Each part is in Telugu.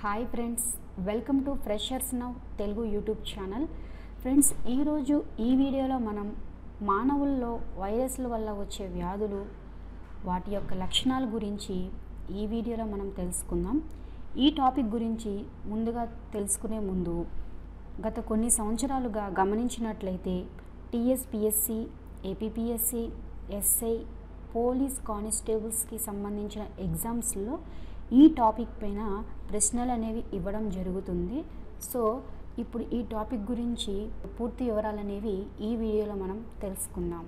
hi friends welcome to freshers now Telugu YouTube channel friends ఈరోజు ఈ వీడియోలో మనం మానవుల్లో వైరస్ల వల్ల వచ్చే వ్యాధులు వాటి యొక్క లక్షణాల గురించి ఈ వీడియోలో మనం తెలుసుకుందాం ఈ టాపిక్ గురించి ముందుగా తెలుసుకునే ముందు గత కొన్ని సంవత్సరాలుగా గమనించినట్లయితే టీఎస్పిఎస్సి ఏపీపీఎస్సి ఎస్ఐ పోలీస్ కానిస్టేబుల్స్కి సంబంధించిన ఎగ్జామ్స్లో ఈ టాపిక్ పైన ప్రశ్నలు అనేవి ఇవ్వడం జరుగుతుంది సో ఇప్పుడు ఈ టాపిక్ గురించి పూర్తి వివరాలు అనేవి ఈ వీడియోలో మనం తెలుసుకుందాం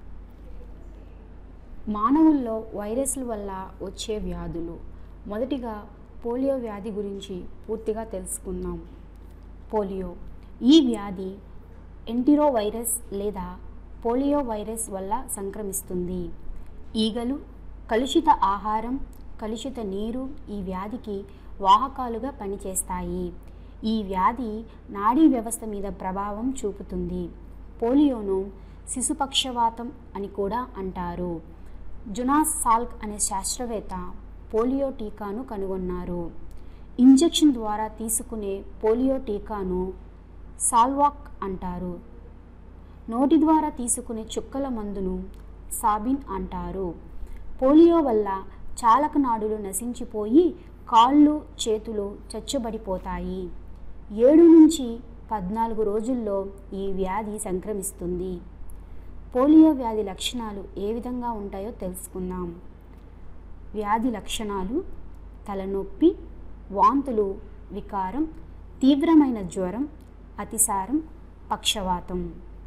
మానవుల్లో వైరస్ల వల్ల వచ్చే వ్యాధులు మొదటిగా పోలియో వ్యాధి గురించి పూర్తిగా తెలుసుకుందాం పోలియో ఈ వ్యాధి ఎంటిరో వైరస్ లేదా పోలియో వైరస్ వల్ల సంక్రమిస్తుంది ఈగలు కలుషిత ఆహారం కలుషిత నీరు ఈ వ్యాధికి వాహకాలుగా పనిచేస్తాయి ఈ వ్యాధి నాడీ వ్యవస్థ మీద ప్రభావం చూపుతుంది పోలియోను శిశుపక్షవాతం అని కూడా అంటారు జునాస్ సాల్క్ అనే శాస్త్రవేత్త పోలియో టీకాను కనుగొన్నారు ఇంజెక్షన్ ద్వారా తీసుకునే పోలియో టీకాను సాల్వాక్ అంటారు నోటి ద్వారా తీసుకునే చుక్కల మందును సాబిన్ అంటారు పోలియో వల్ల చాలక నాడులు నశించిపోయి కాళ్ళు చేతులు చచ్చుబడిపోతాయి ఏడు నుంచి పద్నాలుగు రోజుల్లో ఈ వ్యాధి సంక్రమిస్తుంది పోలియో వ్యాధి లక్షణాలు ఏ విధంగా ఉంటాయో తెలుసుకుందాం వ్యాధి లక్షణాలు తలనొప్పి వాంతులు వికారం తీవ్రమైన జ్వరం అతిసారం పక్షవాతం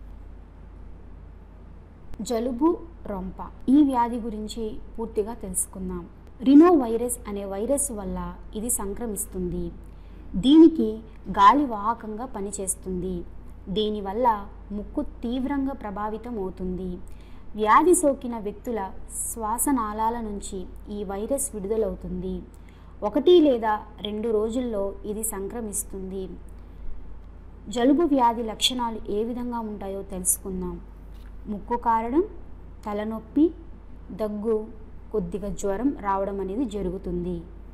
జలుబు రొంప ఈ వ్యాధి గురించి పూర్తిగా తెలుసుకుందాం రినో వైరస్ అనే వైరస్ వల్ల ఇది సంక్రమిస్తుంది దీనికి గాలి వాహకంగా పనిచేస్తుంది దీనివల్ల ముక్కు తీవ్రంగా ప్రభావితం అవుతుంది వ్యాధి సోకిన వ్యక్తుల శ్వాసనాళాల నుంచి ఈ వైరస్ విడుదలవుతుంది ఒకటి లేదా రెండు రోజుల్లో ఇది సంక్రమిస్తుంది జలుబు వ్యాధి లక్షణాలు ఏ విధంగా ఉంటాయో తెలుసుకుందాం ముక్కు కారడం తలనొప్పి దగ్గు కొద్దిగా జ్వరం రావడం అనేది జరుగుతుంది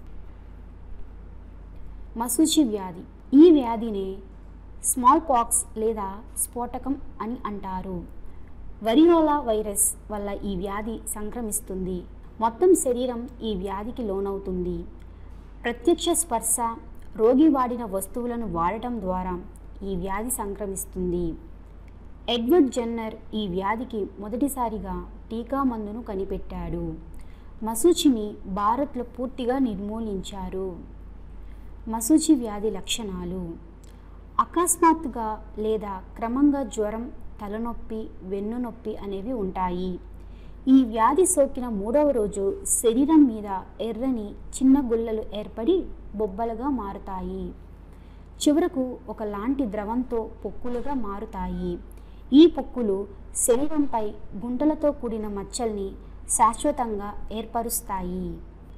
మసూచి వ్యాధి ఈ వ్యాధిని స్మాల్ పాక్స్ లేదా స్ఫోటకం అని అంటారు వరియోలా వైరస్ వల్ల ఈ వ్యాధి సంక్రమిస్తుంది మొత్తం శరీరం ఈ వ్యాధికి లోనవుతుంది ప్రత్యక్ష స్పర్శ రోగి వాడిన వస్తువులను వాడటం ద్వారా ఈ వ్యాధి సంక్రమిస్తుంది ఎడ్వర్డ్ జెన్నర్ ఈ వ్యాధికి మొదటిసారిగా టీకా మందును కనిపెట్టాడు మసూచిని భారత్లో పూర్తిగా నిర్మూలించారు మసూచి వ్యాధి లక్షణాలు అకస్మాత్తుగా లేదా క్రమంగా జ్వరం తలనొప్పి వెన్నునొప్పి అనేవి ఉంటాయి ఈ వ్యాధి సోకిన మూడవ రోజు శరీరం మీద ఎర్రని చిన్న గుల్లలు ఏర్పడి బొబ్బలుగా మారుతాయి చివరకు ఒకలాంటి ద్రవంతో పొక్కులుగా మారుతాయి ఈ పొక్కులు శరీరంపై గుంటలతో కూడిన మచ్చల్ని శాశ్వతంగా ఏర్పరుస్తాయి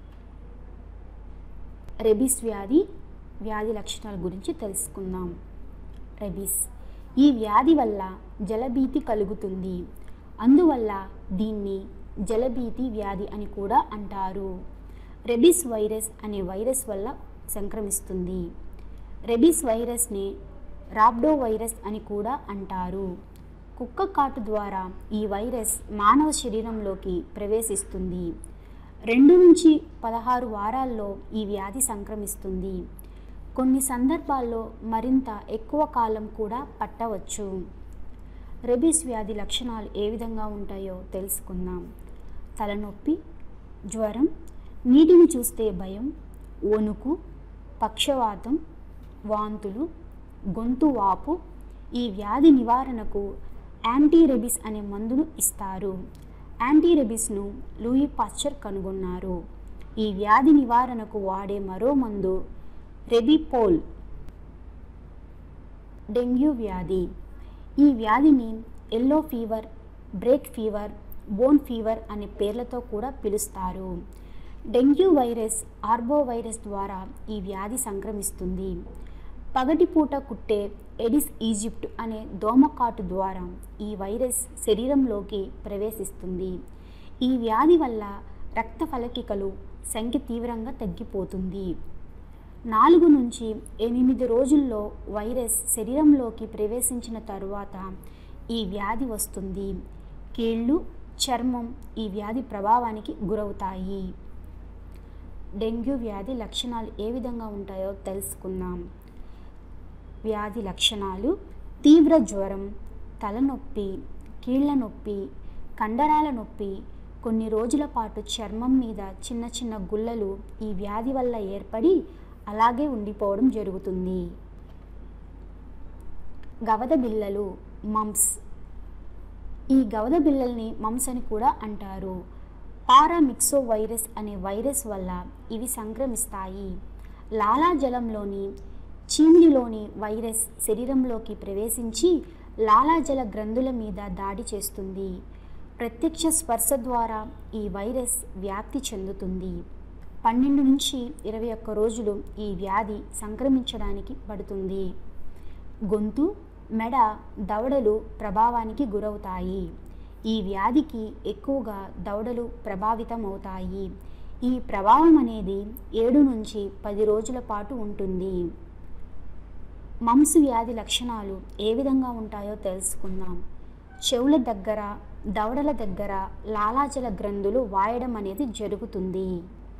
రెబిస్ వ్యాధి వ్యాధి లక్షణాల గురించి తెలుసుకుందాం రెబిస్ ఈ వ్యాధి వల్ల జలభీతి కలుగుతుంది అందువల్ల దీన్ని జలభీతి వ్యాధి అని కూడా అంటారు రెబిస్ వైరస్ అనే వైరస్ వల్ల సంక్రమిస్తుంది రెబిస్ వైరస్ని రాబ్డో వైరస్ అని కూడా అంటారు కుక్క కాటు ద్వారా ఈ వైరస్ మానవ శరీరంలోకి ప్రవేశిస్తుంది రెండు నుంచి పదహారు వారాల్లో ఈ వ్యాధి సంక్రమిస్తుంది కొన్ని సందర్భాల్లో మరింత ఎక్కువ కాలం కూడా పట్టవచ్చు రెబీస్ వ్యాధి లక్షణాలు ఏ విధంగా ఉంటాయో తెలుసుకుందాం తలనొప్పి జ్వరం నీటిని చూస్తే భయం వణుకు పక్షవాతం వాంతులు గొంతు వాపు ఈ వ్యాధి నివారణకు యాంటీరెబిస్ అనే మందును ఇస్తారు యాంటీరెబిస్ను లూయి పాశ్చర్ కనుగొన్నారు ఈ వ్యాధి నివారణకు వాడే మరో మందు రెబిపోల్ డెంగ్యూ వ్యాధి ఈ వ్యాధిని yellow fever break fever bone fever అనే పేర్లతో కూడా పిలుస్తారు డెంగ్యూ వైరస్ ఆర్బో వైరస్ ద్వారా ఈ వ్యాధి సంక్రమిస్తుంది పగటిపూట కుట్టే ఎడిస్ ఈజిప్ట్ అనే దోమకాటు ద్వారా ఈ వైరస్ శరీరంలోకి ప్రవేశిస్తుంది ఈ వ్యాధి వల్ల రక్త ఫలకికలు సంఖ్య తీవ్రంగా తగ్గిపోతుంది నాలుగు నుంచి ఎనిమిది రోజుల్లో వైరస్ శరీరంలోకి ప్రవేశించిన తరువాత ఈ వ్యాధి వస్తుంది కీళ్ళు చర్మం ఈ వ్యాధి ప్రభావానికి గురవుతాయి డెంగ్యూ వ్యాధి లక్షణాలు ఏ విధంగా ఉంటాయో తెలుసుకుందాం వ్యాధి లక్షణాలు తీవ్ర జ్వరం తలనొప్పి కీళ్ళ నొప్పి కండరాల నొప్పి కొన్ని రోజుల పాటు చర్మం మీద చిన్న చిన్న గుల్లలు ఈ వ్యాధి వల్ల ఏర్పడి అలాగే ఉండిపోవడం జరుగుతుంది గవద బిళ్ళలు మమ్స్ ఈ గవద బిళ్ళల్ని మమ్స్ అని కూడా అంటారు పారామిక్సో వైరస్ అనే వైరస్ వల్ల ఇవి సంక్రమిస్తాయి లాలాజలంలోని చీమిడిలోని వైరస్ శరీరంలోకి ప్రవేశించి లాలాజల గ్రంథుల మీద దాడి చేస్తుంది ప్రత్యక్ష స్పర్శ ద్వారా ఈ వైరస్ వ్యాప్తి చెందుతుంది పన్నెండు నుంచి ఇరవై ఒక్క రోజులు ఈ వ్యాధి సంక్రమించడానికి పడుతుంది గొంతు మెడ దవడలు ప్రభావానికి గురవుతాయి ఈ వ్యాధికి ఎక్కువగా దవడలు ప్రభావితమవుతాయి ఈ ప్రభావం అనేది ఏడు నుంచి పది రోజుల పాటు ఉంటుంది మంసు వ్యాధి లక్షణాలు ఏ విధంగా ఉంటాయో తెలుసుకుందాం చెవుల దగ్గర దవడల దగ్గర లాలాజల గ్రంథులు వాయడం అనేది జరుగుతుంది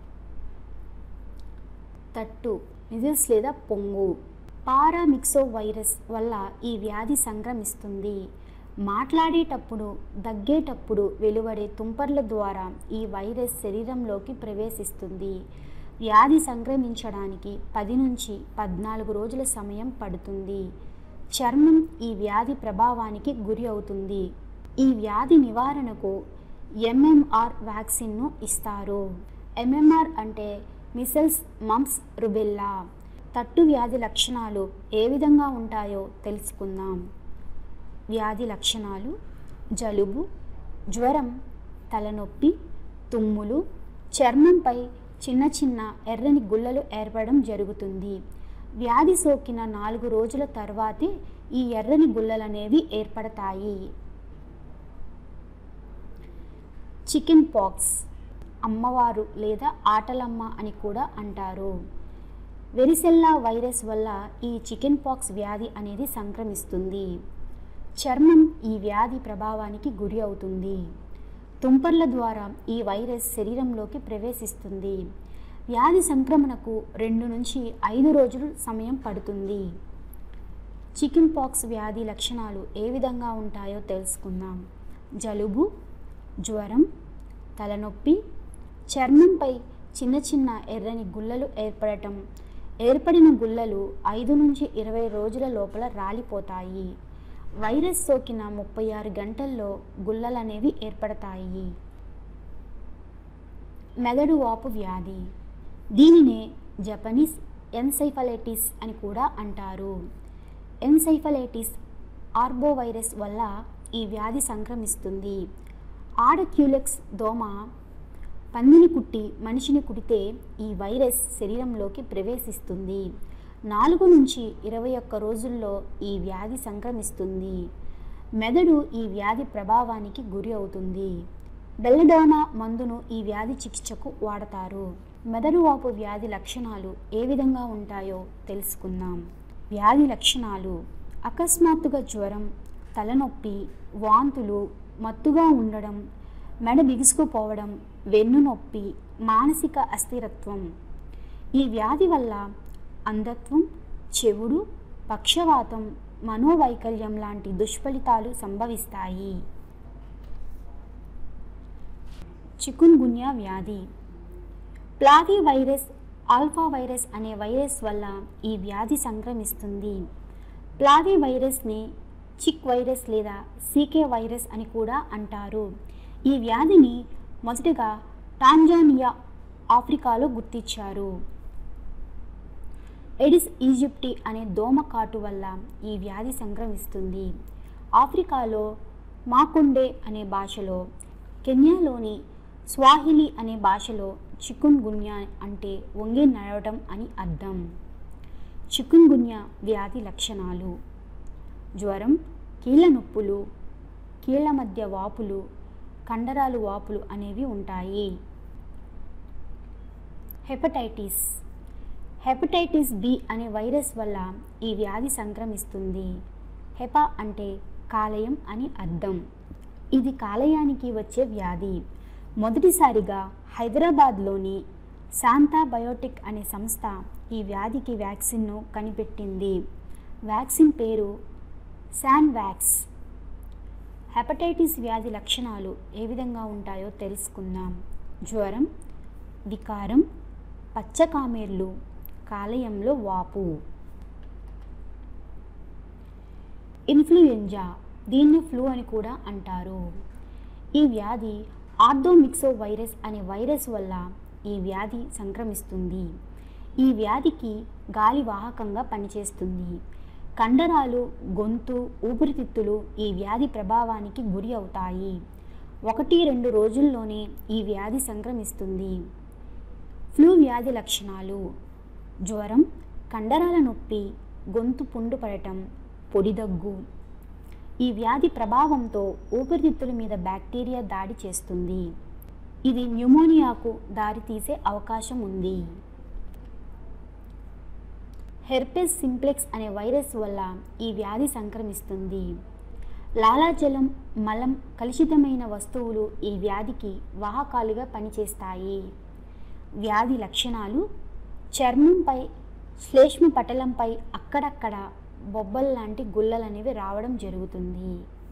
తట్టు మిజిల్స్ లేదా పొంగు పారామిక్సో వైరస్ వల్ల ఈ వ్యాధి సంక్రమిస్తుంది మాట్లాడేటప్పుడు దగ్గేటప్పుడు వెలువడే తుంపర్ల ద్వారా ఈ వైరస్ శరీరంలోకి ప్రవేశిస్తుంది వ్యాధి సంక్రమించడానికి పది నుంచి పద్నాలుగు రోజుల సమయం పడుతుంది చర్మం ఈ వ్యాధి ప్రభావానికి గురి అవుతుంది ఈ వ్యాధి నివారణకు ఎంఎంఆర్ వ్యాక్సిన్ను ఇస్తారు ఎంఎంఆర్ అంటే మిసల్స్ మమ్స్ రుబెల్లా తట్టు వ్యాధి లక్షణాలు ఏ విధంగా ఉంటాయో తెలుసుకుందాం వ్యాధి లక్షణాలు జలుబు జ్వరం తలనొప్పి తుమ్ములు చర్మంపై చిన్న చిన్న ఎర్రని గుల్లలు ఏర్పడడం జరుగుతుంది వ్యాధి సోకిన నాలుగు రోజుల తర్వాతే ఈ ఎర్రని గుల్లలనేవి ఏర్పడతాయి చికెన్ పాక్స్ అమ్మవారు లేదా ఆటలమ్మ అని కూడా అంటారు వెరిసెల్లా వైరస్ వల్ల ఈ చికెన్ పాక్స్ వ్యాధి అనేది సంక్రమిస్తుంది చర్మం ఈ వ్యాధి ప్రభావానికి గురి అవుతుంది తుంపర్ల ద్వారా ఈ వైరస్ శరీరంలోకి ప్రవేశిస్తుంది వ్యాధి సంక్రమణకు రెండు నుంచి ఐదు రోజులు సమయం పడుతుంది చికెన్ పాక్స్ వ్యాధి లక్షణాలు ఏ విధంగా ఉంటాయో తెలుసుకుందాం జలుబు జ్వరం తలనొప్పి చర్మంపై చిన్న చిన్న ఎర్రని గుల్లలు ఏర్పడటం ఏర్పడిన గుల్లలు ఐదు నుంచి ఇరవై రోజుల లోపల రాలిపోతాయి వైరస్ సోకిన ముప్పై ఆరు గంటల్లో గుల్లలు అనేవి ఏర్పడతాయి మెదడు వాపు వ్యాధి దీనినే జపనీస్ ఎన్సైఫలైటిస్ అని కూడా అంటారు ఎన్సైఫలైటిస్ ఆర్బోవైరస్ వల్ల ఈ వ్యాధి సంక్రమిస్తుంది ఆడక్యూలెక్స్ దోమ పందిని కుట్టి మనిషిని కుడితే ఈ వైరస్ శరీరంలోకి ప్రవేశిస్తుంది నాలుగు నుంచి ఇరవై ఒక్క రోజుల్లో ఈ వ్యాధి సంక్రమిస్తుంది మెదడు ఈ వ్యాధి ప్రభావానికి గురి అవుతుంది బెల్లడోనా మందును ఈ వ్యాధి చికిత్సకు వాడతారు మెదడు వాపు వ్యాధి లక్షణాలు ఏ విధంగా ఉంటాయో తెలుసుకుందాం వ్యాధి లక్షణాలు అకస్మాత్తుగా జ్వరం తలనొప్పి వాంతులు మత్తుగా ఉండడం మెడ బిగుసుకుపోవడం వెన్ను నొప్పి మానసిక అస్థిరత్వం ఈ వ్యాధి వల్ల అంధత్వం చెవుడు పక్షవాతం మనోవైకల్యం లాంటి దుష్ఫలితాలు సంభవిస్తాయి చికున్ గున్యా వ్యాధి ప్లావి వైరస్ ఆల్ఫా వైరస్ అనే వైరస్ వల్ల ఈ వ్యాధి సంక్రమిస్తుంది ప్లావి వైరస్ని చిక్ వైరస్ లేదా సీకే వైరస్ అని కూడా అంటారు ఈ వ్యాధిని మొదటగా టాంజానియా ఆఫ్రికాలో గుర్తించారు ఎడిస్ ఈజిప్టి అనే దోమ కాటు వల్ల ఈ వ్యాధి సంక్రమిస్తుంది ఆఫ్రికాలో మాకుండే అనే భాషలో కెన్యాలోని స్వాహిలి అనే భాషలో చికున్ గున్యా అంటే వంగి నడవటం అని అర్థం చికున్ గున్యా వ్యాధి లక్షణాలు జ్వరం కీళ్ళ నొప్పులు కీళ్ళ మధ్య వాపులు కండరాలు వాపులు అనేవి ఉంటాయి హెపటైటిస్ హెపటైటిస్ బి అనే వైరస్ వల్ల ఈ వ్యాధి సంక్రమిస్తుంది హెపా అంటే కాలేయం అని అర్థం ఇది కాలేయానికి వచ్చే వ్యాధి మొదటిసారిగా హైదరాబాద్లోని శాంతా బయోటిక్ అనే సంస్థ ఈ వ్యాధికి వ్యాక్సిన్ను కనిపెట్టింది వ్యాక్సిన్ పేరు శాన్వాక్స్ హెపటైటిస్ వ్యాధి లక్షణాలు ఏ విధంగా ఉంటాయో తెలుసుకుందాం జ్వరం వికారం పచ్చకామేర్లు కాలేయంలో వాపు ఇన్ఫ్లుయెంజా దీన్ని ఫ్లూ అని కూడా అంటారు ఈ వ్యాధి ఆర్థోమిక్సో వైరస్ అనే వైరస్ వల్ల ఈ వ్యాధి సంక్రమిస్తుంది ఈ వ్యాధికి గాలి వాహకంగా పనిచేస్తుంది కండరాలు గొంతు ఊపిరితిత్తులు ఈ వ్యాధి ప్రభావానికి గురి అవుతాయి ఒకటి రెండు రోజుల్లోనే ఈ వ్యాధి సంక్రమిస్తుంది ఫ్లూ వ్యాధి లక్షణాలు జ్వరం కండరాల నొప్పి గొంతు పుండు పడటం పొడి దగ్గు ఈ వ్యాధి ప్రభావంతో ఊపిరితిత్తుల మీద బ్యాక్టీరియా దాడి చేస్తుంది ఇది న్యూమోనియాకు దారితీసే అవకాశం ఉంది హెర్పెస్ సింప్లెక్స్ అనే వైరస్ వల్ల ఈ వ్యాధి సంక్రమిస్తుంది లాలాజలం మలం కలుషితమైన వస్తువులు ఈ వ్యాధికి వాహకాలుగా పనిచేస్తాయి వ్యాధి లక్షణాలు చర్మంపై శ్లేష్మ పటలంపై అక్కడక్కడ బొబ్బల్ లాంటి గుల్లలనేవి రావడం జరుగుతుంది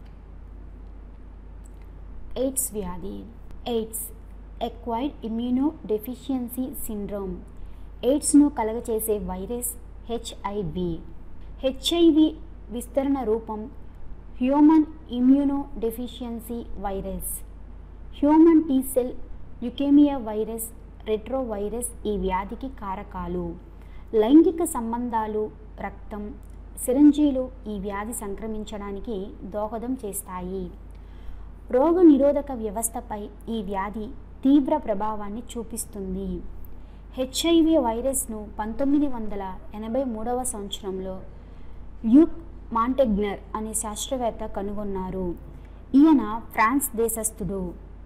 ఎయిడ్స్ వ్యాధి AIDS acquired immunodeficiency syndrome ఎయిడ్స్ను కలగచేసే వైరస్ హెచ్ఐవి హెచ్ఐవి విస్తరణ రూపం human immunodeficiency virus human T cell leukaemia virus retrovirus ఈ వ్యాధికి కారకాలు లైంగిక సంబంధాలు రక్తం సిరంజీలు ఈ వ్యాధి సంక్రమించడానికి దోహదం చేస్తాయి రోగ నిరోధక వ్యవస్థపై ఈ వ్యాధి తీవ్ర ప్రభావాన్ని చూపిస్తుంది హెచ్ఐవి వైరస్ను పంతొమ్మిది వందల ఎనభై మూడవ సంవత్సరంలో ల్యూక్ మాంటెగ్నర్ అనే శాస్త్రవేత్త కనుగొన్నారు ఈయన ఫ్రాన్స్ దేశస్థుడు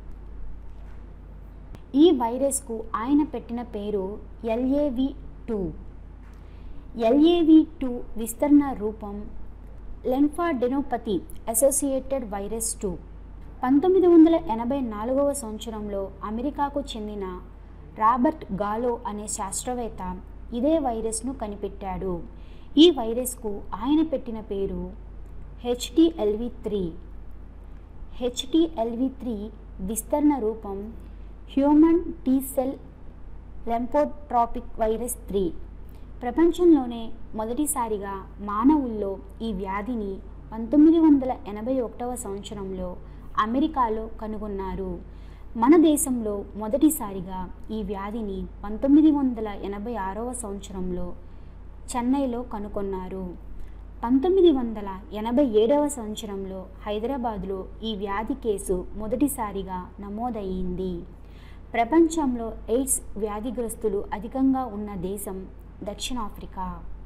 ఈ వైరస్కు ఆయన పెట్టిన పేరు ఎల్ఏవి టూ ఎల్ఏవి టూ విస్తరణ రూపం లెన్ఫాడెనోపతి అసోసియేటెడ్ వైరస్ టూ పంతొమ్మిది వందల ఎనభై నాలుగవ సంవత్సరంలో అమెరికాకు చెందిన రాబర్ట్ గాలో అనే శాస్త్రవేత్త ఇదే వైరస్ను కనిపెట్టాడు ఈ వైరస్కు ఆయన పెట్టిన పేరు హెచ్టిఎల్వి త్రీ హెచ్టిఎల్వి త్రీ విస్తరణ రూపం human T cell lymphotropic virus three ప్రపంచంలోనే మొదటిసారిగా మానవుల్లో ఈ వ్యాధిని పంతొమ్మిది వందల ఎనభై ఒకటవ సంవత్సరంలో అమెరికాలో కనుగొన్నారు మన దేశంలో మొదటిసారిగా ఈ వ్యాధిని పంతొమ్మిది వందల ఎనభై ఆరవ సంవత్సరంలో చెన్నైలో కనుగొన్నారు పంతొమ్మిది వందల ఎనభై ఏడవ సంవత్సరంలో హైదరాబాద్లో ఈ వ్యాధి కేసు మొదటిసారిగా నమోదయ్యింది ప్రపంచంలో ఎయిడ్స్ వ్యాధిగ్రస్తులు అధికంగా ఉన్న దేశం దక్షిణాఫ్రికా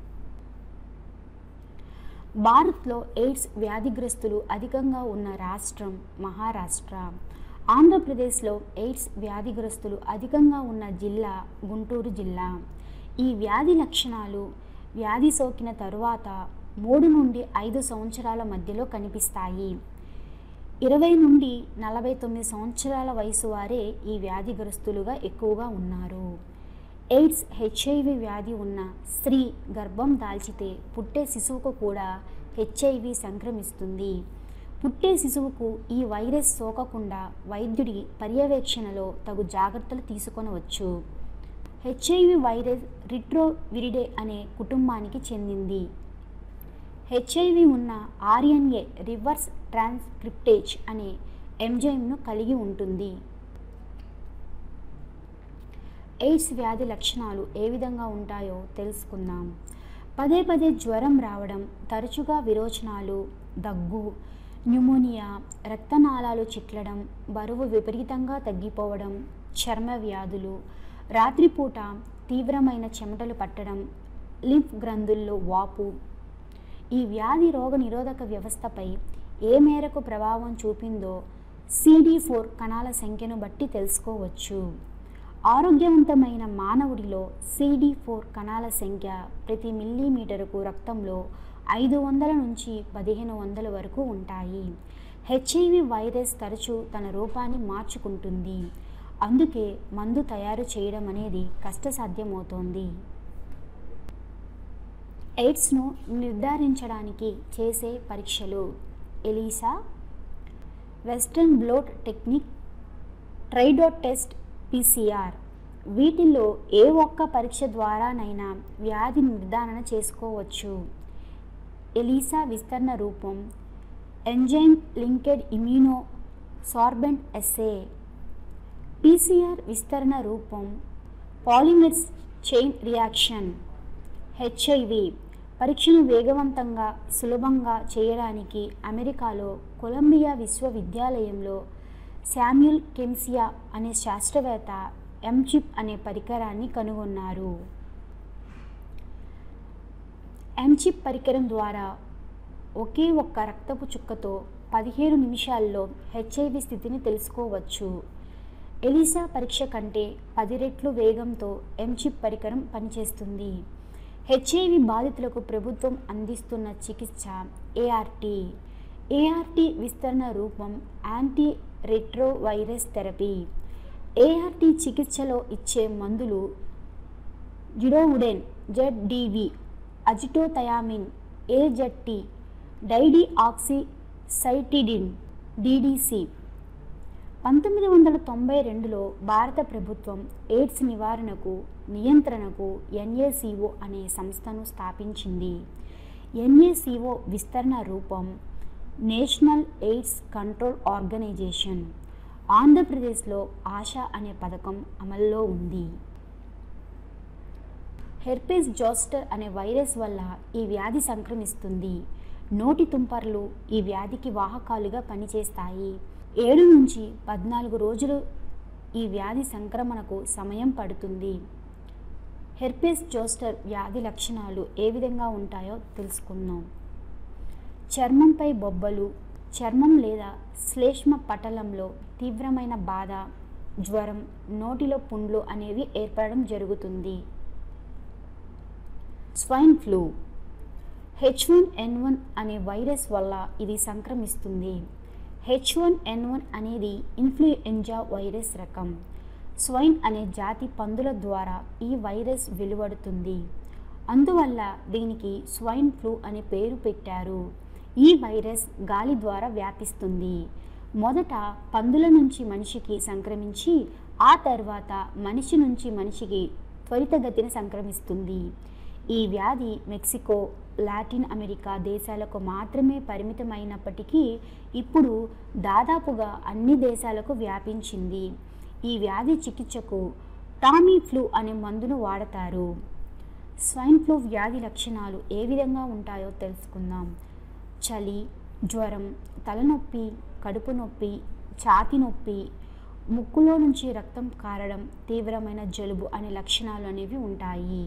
భారత్లో ఎయిడ్స్ వ్యాధిగ్రస్తులు అధికంగా ఉన్న రాష్ట్రం మహారాష్ట్ర ఆంధ్రప్రదేశ్లో ఎయిడ్స్ వ్యాధిగ్రస్తులు అధికంగా ఉన్న జిల్లా గుంటూరు జిల్లా ఈ వ్యాధి లక్షణాలు వ్యాధి సోకిన తరువాత మూడు నుండి ఐదు సంవత్సరాల మధ్యలో కనిపిస్తాయి ఇరవై నుండి నలభై తొమ్మిది సంవత్సరాల వయసు వారే ఈ వ్యాధిగ్రస్తులుగా ఎక్కువగా ఉన్నారు ఎయిడ్స్ హెచ్ఐవి వ్యాధి ఉన్న స్త్రీ గర్భం దాల్చితే పుట్టే శిశువుకు కూడా హెచ్ఐవి సంక్రమిస్తుంది పుట్టే శిశువుకు ఈ వైరస్ సోకకుండా వైద్యుడి పర్యవేక్షణలో తగు జాగ్రత్తలు తీసుకొనవచ్చు హెచ్ఐవి వైరస్ రిట్రోవిరిడే అనే కుటుంబానికి చెందింది హెచ్ఐవి ఉన్న ఆర్ఎన్ఏ రివర్స్ ట్రాన్స్క్రిప్టేజ్ అనే ఎంజైమ్ను కలిగి ఉంటుంది ఎయిడ్స్ వ్యాధి లక్షణాలు ఏ విధంగా ఉంటాయో తెలుసుకుందాం పదే పదే జ్వరం రావడం తరచుగా విరోచనాలు దగ్గు న్యూమోనియా రక్తనాళాలు చిట్లడం బరువు విపరీతంగా తగ్గిపోవడం చర్మ వ్యాధులు రాత్రిపూట తీవ్రమైన చెమటలు పట్టడం లింఫ్ గ్రంథుల్లో వాపు ఈ వ్యాధి రోగ నిరోధక వ్యవస్థపై ఏ మేరకు ప్రభావం చూపిందో సిడి ఫోర్ కణాల సంఖ్యను బట్టి తెలుసుకోవచ్చు ఆరోగ్యవంతమైన మానవుడిలో సిడి ఫోర్ కణాల సంఖ్య ప్రతి మిల్లీమీటరుకు రక్తంలో ఐదు వందల నుంచి పదిహేను వందల వరకు ఉంటాయి హెచ్ఐవి వైరస్ తరచూ తన రూపాన్ని మార్చుకుంటుంది అందుకే మందు తయారు చేయడం అనేది కష్టసాధ్యమవుతోంది ఎయిడ్స్ను నిర్ధారించడానికి చేసే పరీక్షలు ELISA western blot technique tridot test PCR వీటిల్లో ఏ ఒక్క పరీక్ష ద్వారానైనా వ్యాధి నిర్ధారణ చేసుకోవచ్చు ఎలీసా విస్తరణ రూపం enzyme linked immunosorbent assay PCR విస్తరణ రూపం పాలిమెర్స్ చైన్ రియాక్షన్ హెచ్ఐవి పరీక్షను వేగవంతంగా సులభంగా చేయడానికి అమెరికాలో కొలంబియా విశ్వవిద్యాలయంలో శామ్యుల్ కెమ్సియా అనే శాస్త్రవేత్త ఎంచిప్ అనే పరికరాన్ని కనుగొన్నారు ఎంచిప్ పరికరం ద్వారా ఒకే ఒక్క రక్తపు చుక్కతో పదిహేను నిమిషాల్లో హెచ్ఐవి స్థితిని తెలుసుకోవచ్చు ఎలిసా పరీక్ష కంటే పది రెట్లు వేగంతో ఎంచిప్ పరికరం పనిచేస్తుంది హెచ్ఐవి బాధితులకు ప్రభుత్వం అందిస్తున్న చికిత్స ఏఆర్టీ ఏఆర్టీ విస్తరణ రూపం యాంటీ రెట్రోవైరస్ థెరపీ ఏఆర్టీ చికిత్సలో ఇచ్చే మందులు జిడోవుడెన్ జెడ్డివి అజిటోథయామిన్ ఏజెడ్టీ డైడి ఆక్సిసైటిడిన్ డిడిసి పంతొమ్మిది వందల తొంభై రెండులో భారత ప్రభుత్వం ఎయిడ్స్ నివారణకు నియంత్రణకు ఎన్ఏసిఓ అనే సంస్థను స్థాపించింది ఎన్ఏసిఓ విస్తరణ రూపం నేషనల్ ఎయిడ్స్ కంట్రోల్ ఆర్గనైజేషన్ ఆంధ్రప్రదేశ్లో ఆశ అనే పథకం అమల్లో ఉంది హెర్పేస్ జోస్టర్ అనే వైరస్ వల్ల ఈ వ్యాధి సంక్రమిస్తుంది నోటి తుంపర్లు ఈ వ్యాధికి వాహకాలుగా పనిచేస్తాయి ఏడు నుంచి పద్నాలుగు రోజులు ఈ వ్యాధి సంక్రమణకు సమయం పడుతుంది హెర్పేస్ జోస్టర్ వ్యాధి లక్షణాలు ఏ విధంగా ఉంటాయో తెలుసుకుందాం చర్మంపై బొబ్బలు చర్మం లేదా శ్లేష్మ పటలంలో తీవ్రమైన బాధ జ్వరం నోటిలో పుండ్లు అనేవి ఏర్పడడం జరుగుతుంది swine flu H one N one అనే వైరస్ వల్ల ఇది సంక్రమిస్తుంది హెచ్ వన్ ఎన్ వన్ అనేది ఇన్ఫ్లుయెంజా వైరస్ రకం స్వైన్ అనే జాతి పందుల ద్వారా ఈ వైరస్ వెలువడుతుంది అందువల్ల దీనికి స్వైన్ ఫ్లూ అనే పేరు పెట్టారు ఈ వైరస్ గాలి ద్వారా వ్యాపిస్తుంది మొదట పందుల నుంచి మనిషికి సంక్రమించి ఆ తర్వాత మనిషి నుంచి మనిషికి త్వరితగతిన సంక్రమిస్తుంది ఈ వ్యాధి మెక్సికో లాటిన్ అమెరికా దేశాలకు మాత్రమే పరిమితమైనప్పటికీ ఇప్పుడు దాదాపుగా అన్ని దేశాలకు వ్యాపించింది ఈ వ్యాధి చికిత్సకు టామీ ఫ్లూ అనే మందును వాడతారు స్వైన్ ఫ్లూ వ్యాధి లక్షణాలు ఏ విధంగా ఉంటాయో తెలుసుకుందాం చలి జ్వరం తలనొప్పి కడుపు నొప్పి ఛాతి నొప్పి ముక్కులో నుంచి రక్తం కారడం తీవ్రమైన జలుబు అనే లక్షణాలు అనేవి ఉంటాయి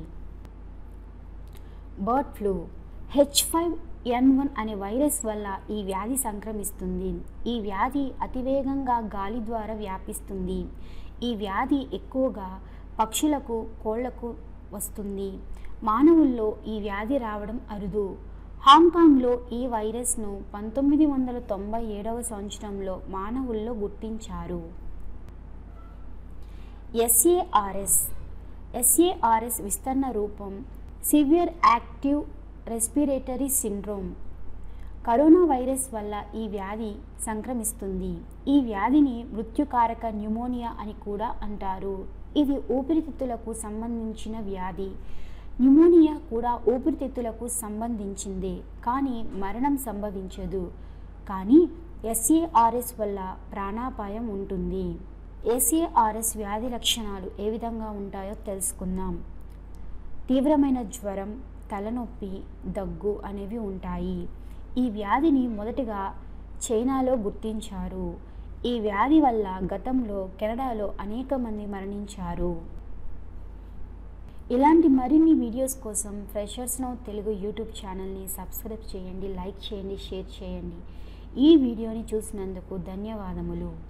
bird flu H five N one అనే వైరస్ వల్ల ఈ వ్యాధి సంక్రమిస్తుంది ఈ వ్యాధి అతివేగంగా గాలి ద్వారా వ్యాపిస్తుంది ఈ వ్యాధి ఎక్కువగా పక్షులకు కోళ్లకు వస్తుంది మానవుల్లో ఈ వ్యాధి రావడం అరుదు హాంకాంగ్లో ఈ వైరస్ను పంతొమ్మిది వందల తొంభై ఏడవ సంవత్సరంలో మానవుల్లో గుర్తించారు ఎస్ఏఆర్ఎస్ ఎస్ఏఆర్ఎస్ విస్తరణ రూపం severe active respiratory syndrome corona virus వల్ల ఈ వ్యాధి సంక్రమిస్తుంది ఈ వ్యాధిని మృత్యుకారక న్యూమోనియా అని కూడా అంటారు ఇది ఊపిరితిత్తులకు సంబంధించిన వ్యాధి న్యూమోనియా కూడా ఊపిరితిత్తులకు సంబంధించింది కానీ మరణం సంభవించదు కానీ ఎస్ఏఆర్ఎస్ వల్ల ప్రాణాపాయం ఉంటుంది ఎస్ఏఆర్ఎస్ వ్యాధి లక్షణాలు ఏ విధంగా ఉంటాయో తెలుసుకుందాం తీవ్రమైన జ్వరం తలనొప్పి దగ్గు అనేవి ఉంటాయి ఈ వ్యాధిని మొదటగా చైనాలో గుర్తించారు ఈ వ్యాధి వల్ల గతంలో కెనడాలో అనేక మంది మరణించారు ఇలాంటి మరిన్ని వీడియోస్ కోసం ఫ్రెషర్స్ నౌ తెలుగు యూట్యూబ్ ఛానల్ని సబ్స్క్రైబ్ చేయండి లైక్ చేయండి షేర్ చేయండి ఈ వీడియోని చూసినందుకు ధన్యవాదములు